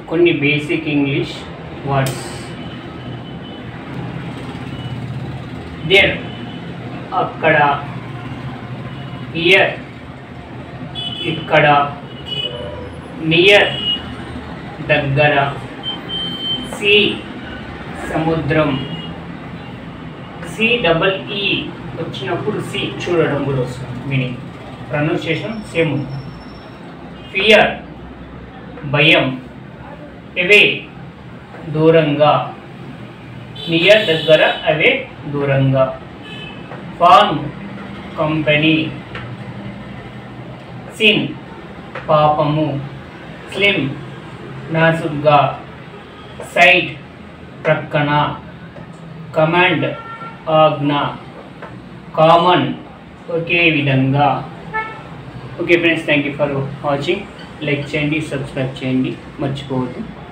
కొన్ని basic English words there అక్కడ here ఇక్కడ నియర్ దగ్గర సి సముద్రం సి డబల్ ఈ వచ్చినప్పుడు సి చూడడం కూడా వస్తుంది మీనింగ్ ప్రొనౌన్సియేషన్ సేమ్ ఉంది ఫియర్ భయం అవే దూరంగా నియర్ దగ్గర అవే దూరంగా ఫార్మ్ కంపెనీ సిన్ పాపము స్లిమ్ నాసుగ్గా సైడ్ ప్రక్కన కమాండ్ ఆజ్ఞ కామన్ ఒకే విధంగా okay friends thank you for watching like చేయండి సబ్స్క్రైబ్ చేయండి మర్చిపోవద్దు